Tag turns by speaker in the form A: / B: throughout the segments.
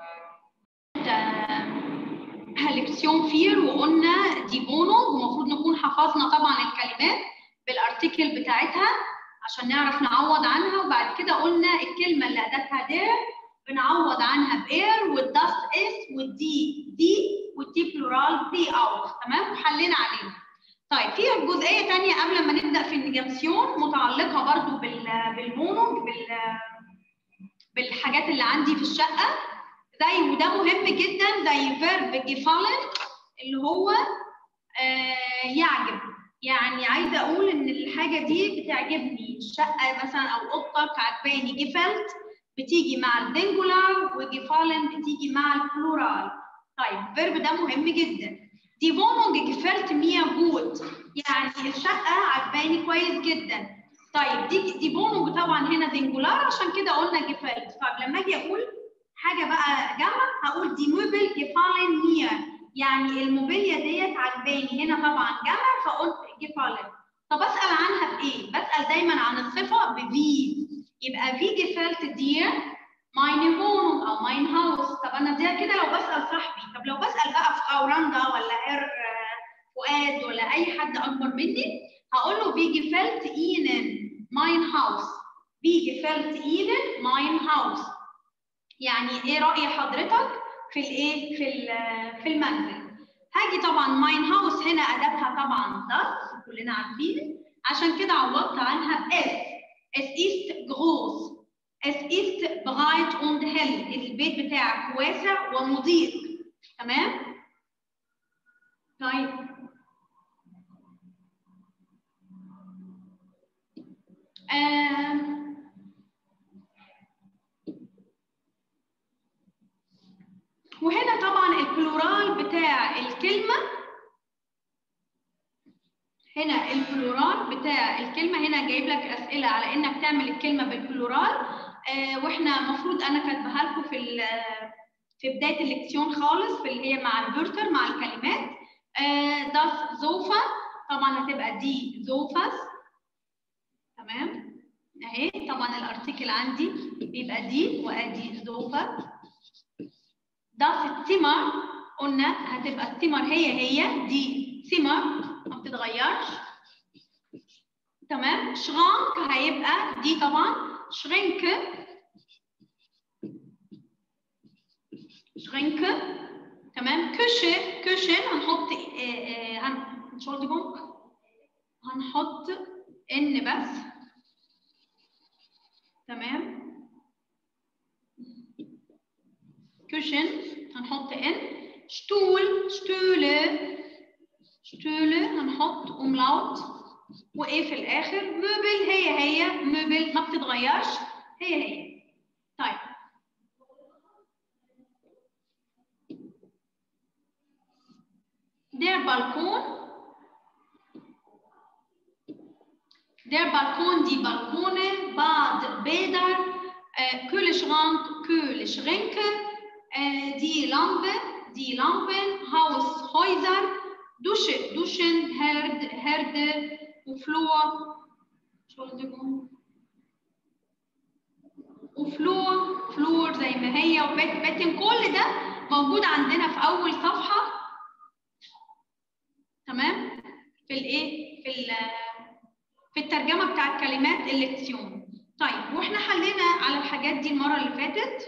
A: ليكسيون فير وقلنا دي بونو ومفروض نكون حفظنا طبعا الكلمات بالارتكل بتاعتها عشان نعرف نعوض عنها وبعد كده قلنا الكلمه اللي اداتها دير بنعوض عنها باير والداست اس والدي دي والدي بلورال دي اوت تمام وحلينا عليهم طيب في جزئيه ثانيه قبل ما نبدا في النيجاسيون متعلقه برضو بال بالمونو بال بالحاجات اللي عندي في الشقه زي وده مهم جدا زي فيرب جيفالن اللي هو آه يعجب يعني عايزه اقول ان الحاجه دي بتعجبني الشقه مثلا او اوضتك عجباني جيفلت بتيجي مع الدنجولار وجيفالن بتيجي مع البلورال طيب الفيرب ده مهم جدا دي فونونج جيفلت ميا جود يعني الشقه عجباني كويس جدا طيب دي دي فونونج طبعا هنا دنجولار عشان كده قلنا جيفلت طيب لما اجي اقول حاجه بقى جمع هقول دي موبل جيفالن ميا يعني الموبيليا ديت عجباني هنا طبعا جمع فقلت جيفالن طب اسال عنها بايه؟ بسال دايما عن الصفه بفي يبقى في جيفالت دير ماين هون او ماين هاوس طب انا دي كده لو بسال صاحبي طب لو بسال بقى في اوراندا ولا هير فؤاد ولا اي حد اكبر مني هقول له في جيفالت اينن ماين هاوس في جيفالت اينن ماين هاوس يعني ايه راي حضرتك في الايه في في المنزل هاجي طبعا ماين هاوس هنا اداتها طبعا das كلنا عارفين عشان كده عوضت عنها باس es ist groß es ist breit und hell البيت بتاعك واسع ومضيء تمام طيب آه. وهنا طبعا البلورال بتاع الكلمة هنا البلورال بتاع الكلمة هنا جايب لك أسئلة على إنك تعمل الكلمة بالبلورال آه واحنا المفروض أنا كاتباها لكم في في بداية الليكسيون خالص في اللي هي مع الفيرتر مع الكلمات آه das زوفا طبعا هتبقى دي زوفاس تمام اهي طبعا الارتيكل عندي بيبقى دي وادي زوفا das التمر قلنا هتبقى التمر هي هي دي تمر ما بتتغيرش تمام شرانك هيبقى دي طبعا شرينك شرينك تمام كوشن كوشن هنحط هن Entschuldigung هنحط ان بس تمام كوشن هنحط ان شتول شتولة شتولة هنحط املاوت وايه في الاخر موبل هي هي موبل ما بتتغيرش هي هي طيب der Balkon der Balkon die Balkone Bad Bäder äh, Kühlschrank Kühlschränke äh, die Lampe die Lampen Haus Häuser Dusche Duschen Herd Herde وفلور Entschuldigung وفلور فلور زي ما هي وبيت بيتن كل ده موجود عندنا في اول صفحه تمام في الايه في في الترجمه بتاعت كلمات الليكسيون طيب واحنا حلينا على الحاجات دي المره اللي فاتت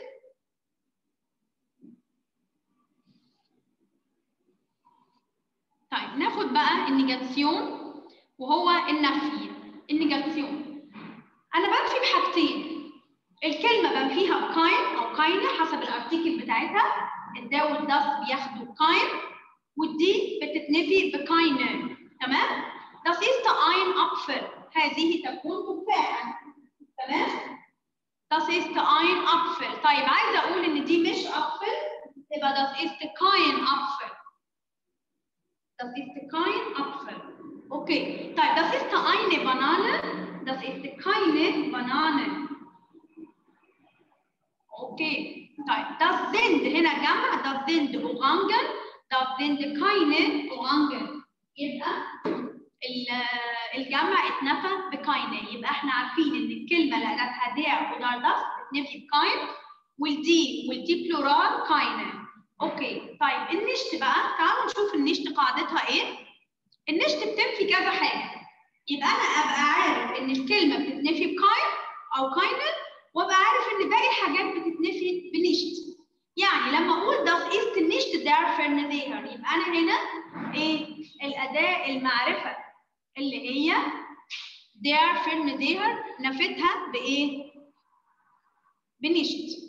A: طيب ناخد بقى النيجاتيون وهو النفي النيجاتيون انا بنفي بحاجتين الكلمه بنفيها كاين او كاينه حسب الارتيكل بتاعتها الدا والداس بياخدوا كاين والدي بتتنفي بكاينه تمام Das ist ein Apfel. هذه تكون تفاحة. تمام؟ Das ist ein Apfel. طيب عايزة أقول إن دي مش أبفل يبقى das ist kein Apfel. Das ist kein Apfel. Okay. طيب das ist eine Banane. Das ist keine Banane. Okay. طيب das sind هنا جمع das sind Orangen. Das sind keine Orangen. يبقى الجمع اتنفى بكاينه يبقى احنا عارفين ان الكلمه اللي اداتها دير ودار داس بتنفي بكاين والدي والدي بلورال كاينه اوكي طيب النشت بقى تعالوا نشوف النشت قاعدتها ايه النشت بتنفي كذا حاجه يبقى انا ابقى عارف ان الكلمه بتتنفي بكاين او كاينن وابقى عارف ان باقي الحاجات بتتنفي بنشت يعني لما اقول das ist nicht der Fernseher يبقى انا هنا ايه الاداه المعرفه اللي هي der Fernseher نفتها بايه بنشت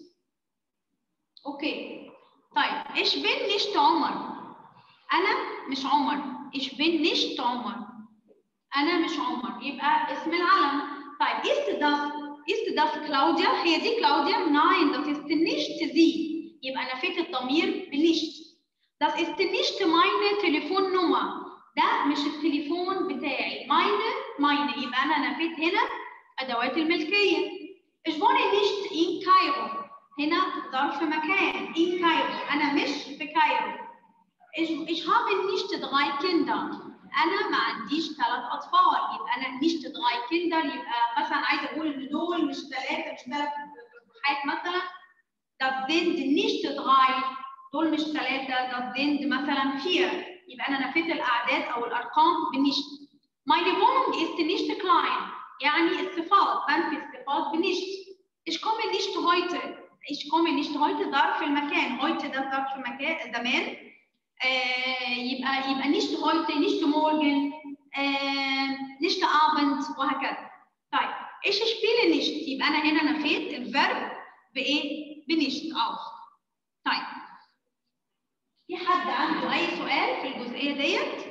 A: اوكي طيب ايش بين نشت عمر انا مش عمر ايش بين نشت عمر انا مش عمر يبقى اسم العلم طيب ist das ist das كلاوديا هي دي كلاوديا nein das ist nicht sie يبقى نفيت الضمير بنشت das ist nicht meine Telefonnummer ده مش التليفون بتاعي meine meine يبقى انا نفيت هنا ادوات الملكيه ich wohne nicht in كايرو هنا ظرف مكان in كايرو انا مش في كايرو ich, ich habe nicht drei Kinder انا ما عنديش ثلاث اطفال يبقى انا nicht drei Kinder يبقى مثلا عايزه اقول ان دول مش ثلاثه مش ثلاث حاجات مثلا das sind nicht drei دول مش ثلاثه das sind مثلا vier يبقى انا نفيت الاعداد او الارقام بنشت meine Wohnung ist nicht klein يعني الصفات بنفي الصفات بنشت ich komme nicht heute ich komme nicht heute ظرف المكان heute ده ظرف مكان زمان آه يبقى يبقى nicht heute nicht morgen آه nicht abend وهكذا طيب ايش spiele nicht يبقى انا هنا نفيت الفيرب بايه بنشت auch طيب في حد عنده اي سؤال في الجزئيه ديت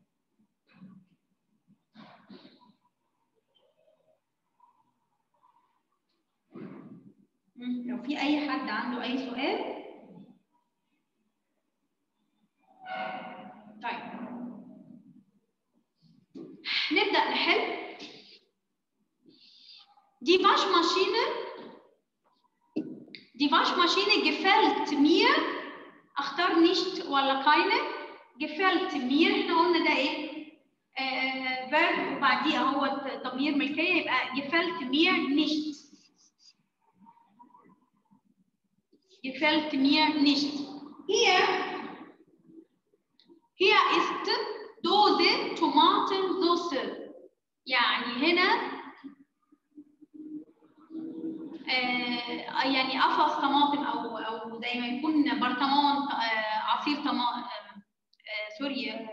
A: لو في اي حد عنده اي سؤال طيب نبدا نحل Die Waschmaschine Die Waschmaschine gefällt mir اختار nicht ولا keine gefällt mir احنا قلنا ده ايه آه verb وبعديه اهو ضمير ملكيه يبقى gefällt mir nicht gefällt mir nicht hier hier ist Dose Tomatensauce يعني هنا آه يعني قفص طماطم او او زي ما يكون برطمان آه عصير طماطم آه سوري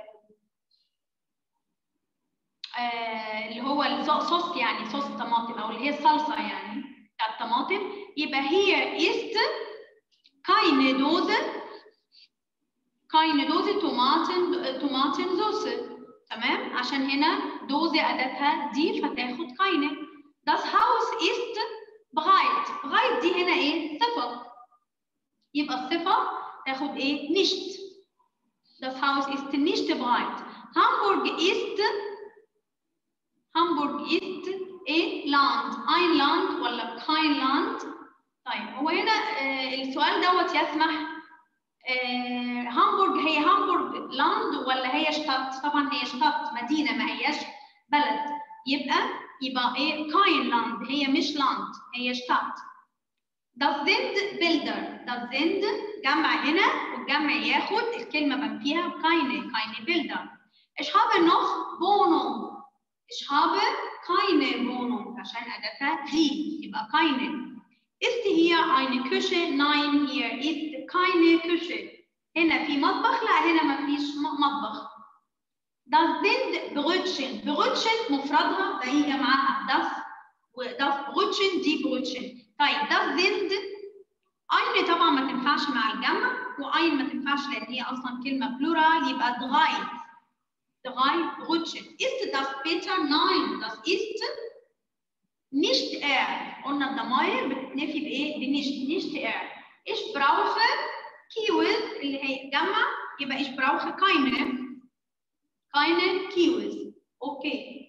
A: اللي هو الصوص يعني صوص طماطم او اللي هي الصلصه يعني بتاع الطماطم يبقى هي ist keine Dose keine Dose Tomaten Tomatensauce تمام عشان هنا دوزه اداتها دي فتاخد keine das Haus ist bereit bereit دي هنا ايه صفه يبقى الصفه تاخد ايه nicht das Haus ist nicht bereit Hamburg ist Hamburg ist ايه Land ein Land ولا kein Land طيب هو هنا آه السؤال دوت يسمح آه هامبورج هي هامبورج لاند ولا هي شتات طبعا هي شتات مدينه ما هياش بلد يبقى يبقى ايه كاين لاند هي مش لاند هي شتات das sind Bilder das sind جمع هنا والجمع ياخد الكلمه بنفيها keine keine Bilder ich habe noch Wohnung ich habe keine Wohnung عشان اداتها دي يبقى keine Ist hier eine Küche? Nein, hier ist keine Küche. هنا في مطبخ؟ لا هنا ما فيش مطبخ. Das sind Brötchen. Brötchen مفردها زي جمعها das das Brötchen دي Brötchen. طيب das sind eine طبعا ما تنفعش مع الجمع وأين ما تنفعش لأن هي أصلا كلمة plural يبقى drei. Drei Brötchen. Ist das Peter? Nein, das ist nicht er. قلنا الضمائر بتتنفي بايه؟ بنشت نشت er. Ich brauche Kiwis اللي هي جمع يبقى ich brauche keine keine Kiwis. اوكي.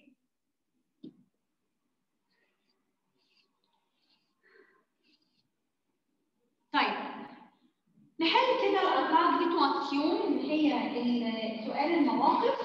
A: طيب نحل كده الأربعة سيتواسيون اللي هي سؤال المواقف.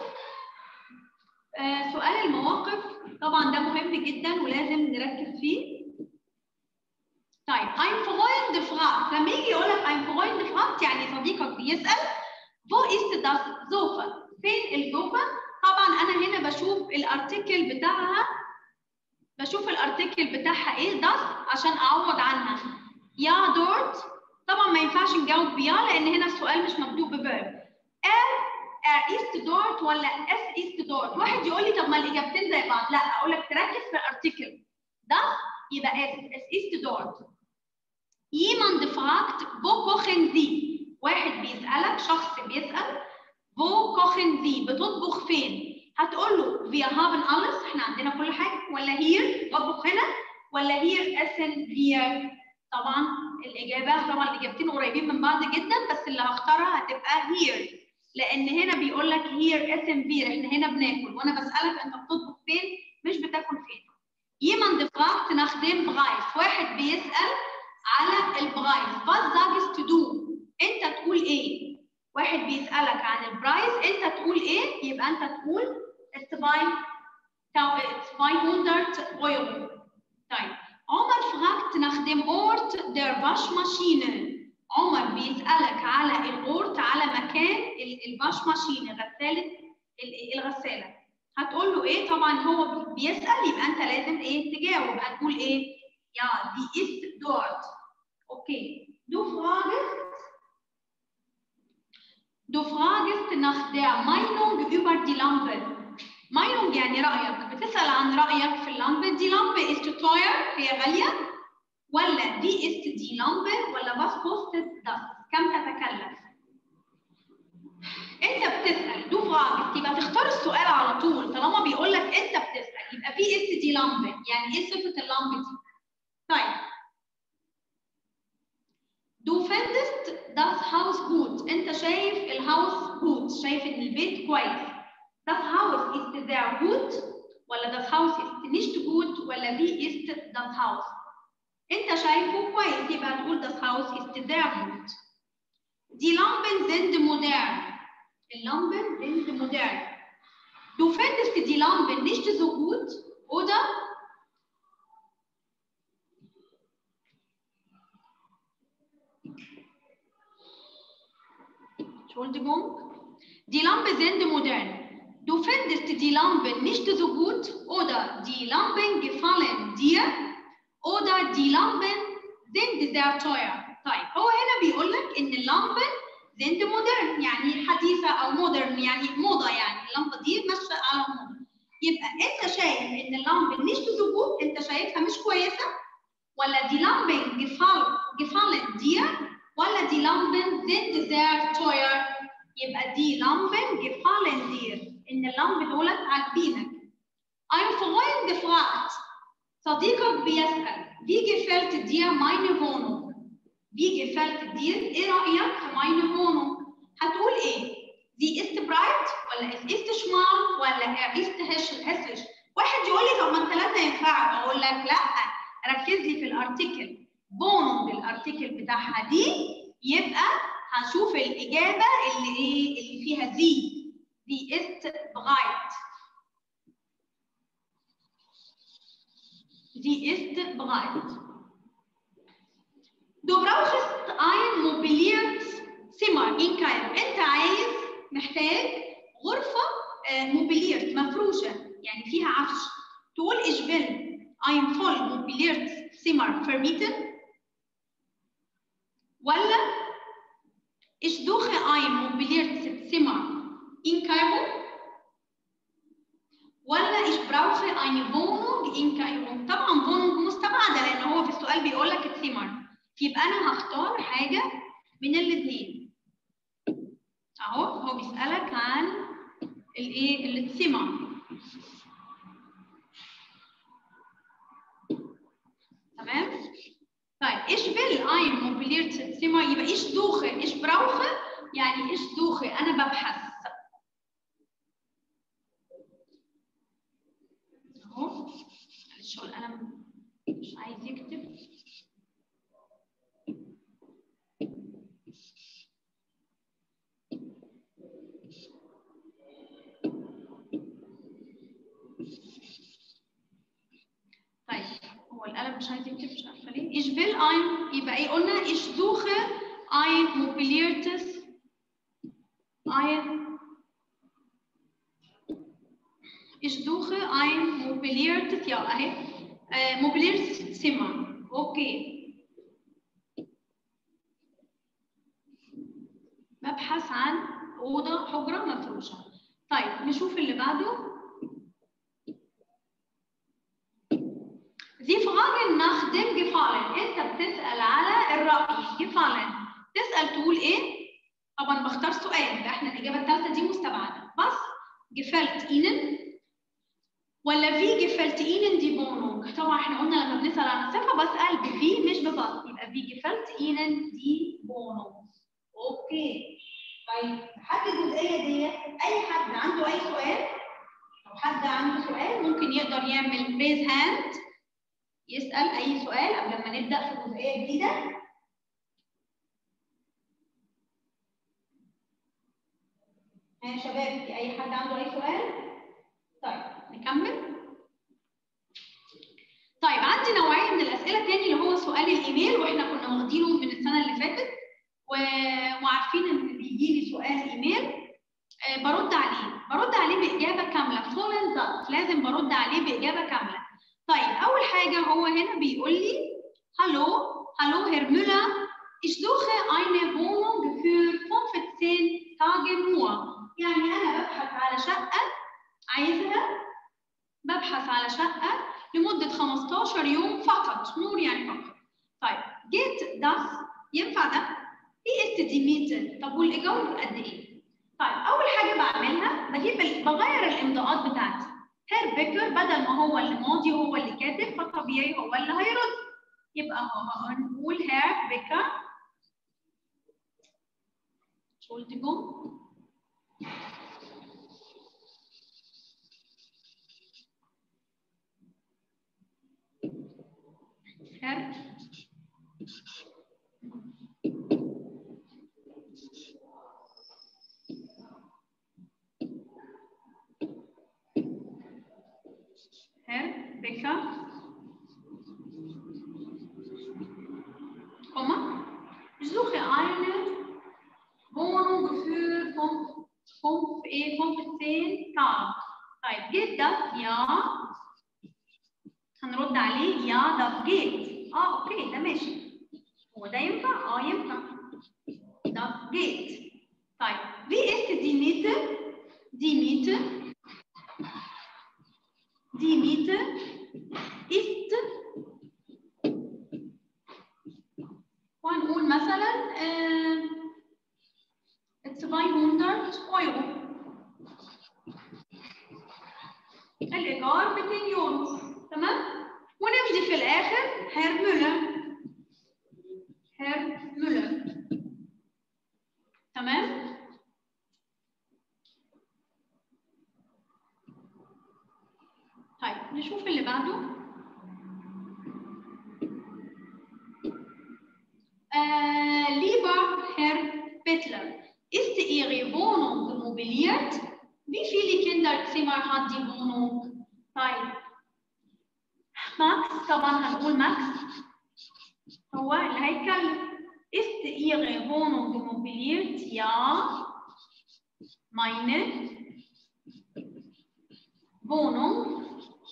A: آه سؤال المواقف طبعا ده مهم جدا ولازم نركز فيه. طيب ein Freund gefragt لما يجي يقول لك ein Freund gefragt يعني صديقك بيسأل wo ist das Sofa فين الجوفة طبعا انا هنا بشوف الارتكل بتاعها بشوف الارتكل بتاعها ايه das عشان اعوض عنها يا دورت طبعا ما ينفعش نجاوب بيا لان هنا السؤال مش مبدوء بفيرب er er ist dort ولا es ist dort واحد يقول لي طب ما الاجابتين زي بعض لا اقول لك تركز في الارتكل das يبقى es es ist dort jemand fragt wo kochen Sie واحد بيسألك شخص بيسأل wo kochen Sie بتطبخ فين هتقول له wir haben alles احنا عندنا كل حاجة ولا here بطبخ هنا ولا here essen wir طبعا الإجابة طبعا الإجابتين قريبين من بعض جدا بس اللي هختارها هتبقى here لأن هنا بيقول لك here essen wir احنا هنا بناكل وأنا بسألك أنت بتطبخ فين مش بتاكل فين jemand fragt nach dem Preis واحد بيسأل على البرايس was sagst du انت تقول ايه واحد بيسألك عن البرايس انت تقول ايه يبقى انت تقول it's by it's 500 euro طيب عمر fragt nach dem Ort der Waschmaschine عمر بيسألك على الأورت على مكان الواش ماشين غسالة الغسالة هتقول له ايه طبعا هو بيسأل يبقى انت لازم ايه تجاوب هتقول ايه يا دي ist dort okay du fragst Du fragst nach der Meinung über die Lampe. Meinung يعني رأيك بتسأل عن رأيك في اللمبة دي لمبة ist teuer هي غالية ولا دي ist die Lampe ولا was kostet das كم تتكلف انت بتسأل du fragst يبقى تختار السؤال على طول طالما بيقول لك انت بتسأل يبقى في ist die Lampe يعني ايه صفة اللمبة دي طيب Du findest das Haus gut. أنت شايف الهاوس gut. شايف إن البيت كويس. Das Haus ist sehr gut ولا das Haus ist nicht gut ولا wie ist das Haus؟ أنت شايفه كويس يبقى تقول das Haus ist sehr gut. Die Lampen sind modern. Lampen sind modern. Du findest die Lampen nicht so gut, oder? Entschuldigung. Die Lampen sind modern. Du findest die Lampen nicht so gut oder die Lampen gefallen dir oder die Lampen sind sehr teuer. طيب هو هنا بيقول لك ان اللمبن sind modern يعني حديثه او modern يعني موضه يعني اللمبه دي ماشيه على موضه. يبقى انت شايف ان اللمبن nicht so gut انت شايفها مش كويسه ولا die Lampen gefallen gefallen dir ولا die Lampen sind sehr teuer يبقى die Lampen gefallen dir ان اللمب دولت عاجبينك ein Freund gefragt صديقك بيسأل wie gefällt dir meine Wohnung wie gefällt dir ايه رأيك في meine Wohnung هتقول ايه die ist breit ولا es ist schmal ولا er ist hässlich واحد يقول لي طب ما الثلاثه ينفعوا اقول لك لا ركز لي في الارتكل Wohnung الارتكل بتاعها دي يبقى هشوف الإجابة اللي إيه اللي فيها دي دي ist breit دي ist breit Du brauchst ein mobiliert Zimmer in Kairo أنت عايز محتاج غرفة موبيليرت مفروشة يعني فيها عفش تقول ich will ein voll mobiliert Zimmer vermieten ولا Ich suche ein mobiliertes Zimmer in Kairo ولا ich brauche eine Wohnung in Kairo طبعا Wohnung مستبعدة لأن هو في السؤال بيقول لك الثمر يبقى أنا هختار حاجة من الاثنين أهو هو بيسألك عن الإيه الثمر تمام طيب ich will ein mobiliertes Zimmer يبقى ich suche ich brauche يعني ich suche أنا ببحث أهو معلش هو القلم مش عايز يكتب طيب هو القلم مش عايز يكتب مش عارفه ليه ich will ein يبقى ايه قلنا ich suche ein mobiliertes ein ich suche ein mobiliertes ja اهي äh, mobiliertes Zimmer اوكي ببحث عن اوضه حجره مفروشه طيب نشوف اللي بعده Sie fragen nach dem Gefallen. انت بتسال على الراي gefallen. تسال تقول ايه؟ طبعا بختار سؤال ده احنا الاجابه الثالثه دي مستبعده بس gefällt ihnen ولا في gefällt ihnen die Wohnung طبعا احنا قلنا لما بنسال عن الصفه بسال بفي مش ببس يبقى في gefällt ihnen die Wohnung اوكي طيب لحد الجزئيه ديت اي حد عنده اي سؤال لو حد عنده سؤال ممكن يقدر يعمل ريز هاند يسال اي سؤال قبل ما نبدا في جزئيه جديده ها يا شباب في اي حد عنده اي سؤال طيب نكمل طيب عندي نوعيه من الاسئله تاني اللي هو سؤال الايميل واحنا كنا واخدينه من السنه اللي فاتت و... وعارفين ان بيجي لي سؤال ايميل آه برد عليه برد عليه باجابه كامله فول اند لازم برد عليه باجابه كامله طيب اول حاجه هو هنا بيقول لي hallo hallo Herr Müller ich suche eine Wohnung für 15 Tage nur يعني انا ببحث على شقه عايزها ببحث على شقه لمده 15 يوم فقط نور يعني فقط طيب جيت das ينفع ده ايه است دي ميتر طب والايجار قد ايه طيب اول حاجه بعملها بجيب بغير الامضاءات بتاعتي هير بيكر بدل ما هو اللي ماضي هو اللي كاتب فطبيعي هو اللي هيرد يبقى هنقول هير بيكر Entschuldigung Herr Herr Becker, Komma. Ich suche eine Wohnung für 15 Tage. طيب geht das? Ja. هنرد عليه ja das geht. اه اوكي ده ماشي. هو ده ينفع؟ اه ينفع. Das geht. طيب wie ist die Miete? Die Miete die Miete ist وهنقول مثلا آه 200 يورو الإيجار 200 يورو تمام ونمضي في الآخر هير مولر هير مولر تمام طيب نشوف اللي بعده äh, lieber Herr Bettler, ist Ihre Wohnung mobiliert? Wie viele Kinderzimmer hat die Wohnung? طيب ماكس طبعا هنقول ماكس هو اللي هيتكلم Ist Ihre Wohnung mobiliert? Ja. Meine Wohnung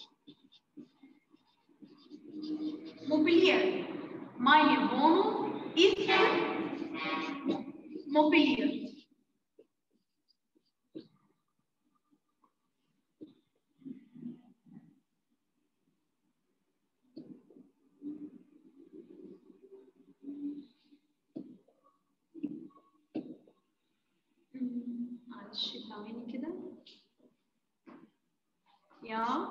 A: mobiliert. Meine Wohnung ist mobiliert. معلش ثواني كده يا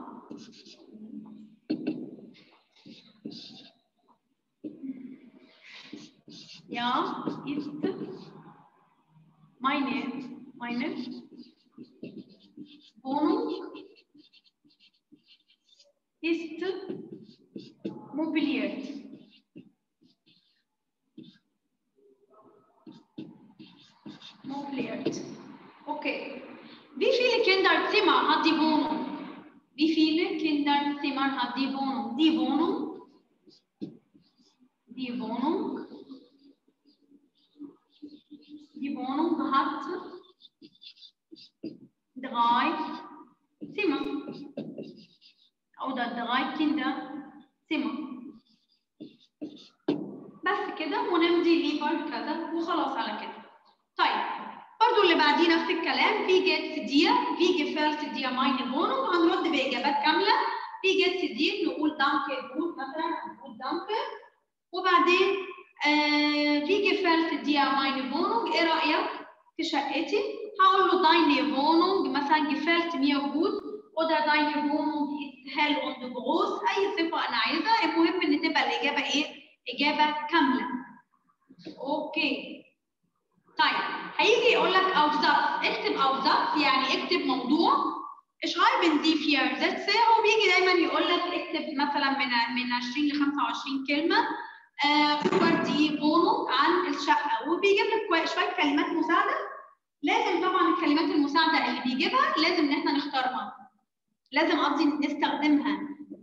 A: Ja, ist meine, meine Wohnung ist mobiliert. Mobiliert. Okay. Wie viele Kinderzimmer hat die Wohnung? Wie viele Kinderzimmer hat die Wohnung? Die Wohnung die Wohnung hat drei Zimmer oder drei Kinderzimmer بس كده ونمضي ليبر كذا وخلاص على كده طيب برضو اللي بعديه نفس الكلام في جيتس دير في جيفالت دير ماين بونو هنرد باجابات كامله في جيتس دير نقول دانكر جود مثلا نقول دانكر وبعدين آه في جيفالت دير ماين بونو ايه رايك في شقتي هقول له دايني فونونج مثلا جيفالت مير جود oder deine Wohnung ist hell und groß اي صفه انا عايزها المهم ان تبقى الاجابه ايه اجابه كامله اوكي طيب هيجي يقول لك اوزات اكتب اوزات يعني اكتب موضوع schreiben Sie vier Sätze هو بيجي دايما يقول لك اكتب مثلا من من 20 ل 25 كلمه über die Wohnung عن الشقه وبيجيب لك شويه كلمات مساعده لازم طبعا الكلمات المساعده اللي بيجيبها لازم ان احنا نختارها لازم قصدي نستخدمها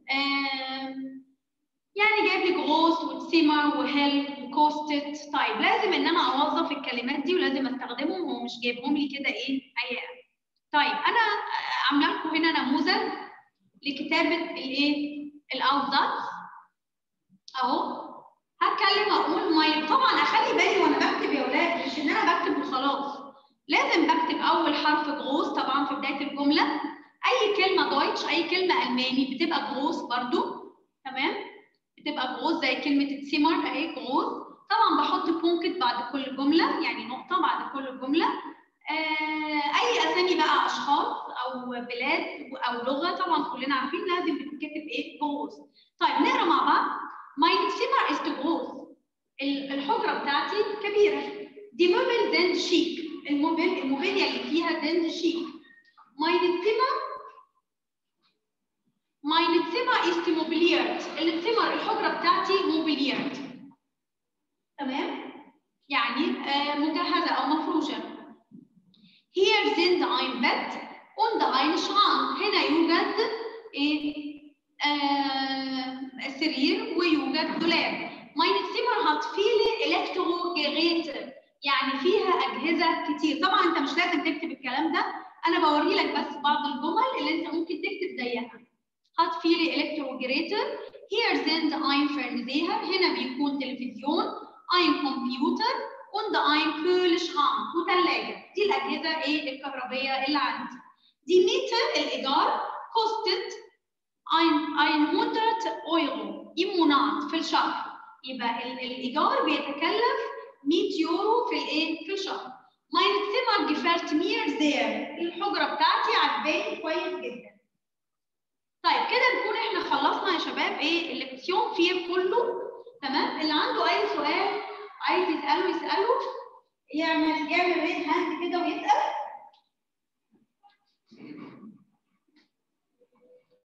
A: يعني جايب لي جروس وتسيمر وهيل وكوستت طيب لازم ان انا اوظف الكلمات دي ولازم استخدمهم هو مش جايبهم لي كده ايه اي طيب انا عامله لكم هنا نموذج لكتابه الايه الاوزات اهو هتكلم اقول ماي طبعا اخلي بالي وانا بكتب يا ولاد مش ان انا بكتب وخلاص لازم بكتب اول حرف جروس طبعا في بدايه الجمله اي كلمه دويتش اي كلمه الماني بتبقى جروس برضو تمام بتبقى جروس زي كلمه تسيمر اهي جروس طبعا بحط بونكت بعد كل جمله يعني نقطه بعد كل جمله آه اي اسامي بقى اشخاص او بلاد او لغه طبعا كلنا عارفين لازم بتتكتب ايه جروس طيب نقرا مع بعض ماين تسيمر است جروس الحجره بتاعتي كبيره دي موبيل زند شيك الموبيل الموبيليا اللي فيها زند شيك ماين تسيمر Meine Zimmer ist mobiliert. الزمر الحجرة بتاعتي mobiliert. تمام؟ يعني آه مجهزة أو مفروشة. Hier sind ein Bett und ein Schrank. هنا يوجد إيه؟ آه سرير ويوجد دولاب. Meine Zimmer hat viele Elektrogeräte. يعني فيها أجهزة كتير. طبعا أنت مش لازم تكتب الكلام ده. أنا بوري لك بس بعض الجمل اللي أنت ممكن تكتب زيها. hat viele Elektrogeräte. Hier sind ein Fernseher, هنا بيكون تلفزيون, ein Computer und ein Kühlschrank وثلاجة. دي الأجهزة إيه الكهربية اللي عندي. Die Miete الإيجار kostet ein 100 Euro im Monat في الشهر. يبقى الإيجار بيتكلف 100 يورو في الإيه؟ في الشهر. Mein Zimmer gefällt mir sehr. الحجرة بتاعتي عجباني كويس جدا. طيب كده نكون احنا خلصنا يا شباب ايه الليكسيون فيه كله تمام اللي عنده اي سؤال عايز يساله يساله يعمل يعمل ريز هاند كده ويسال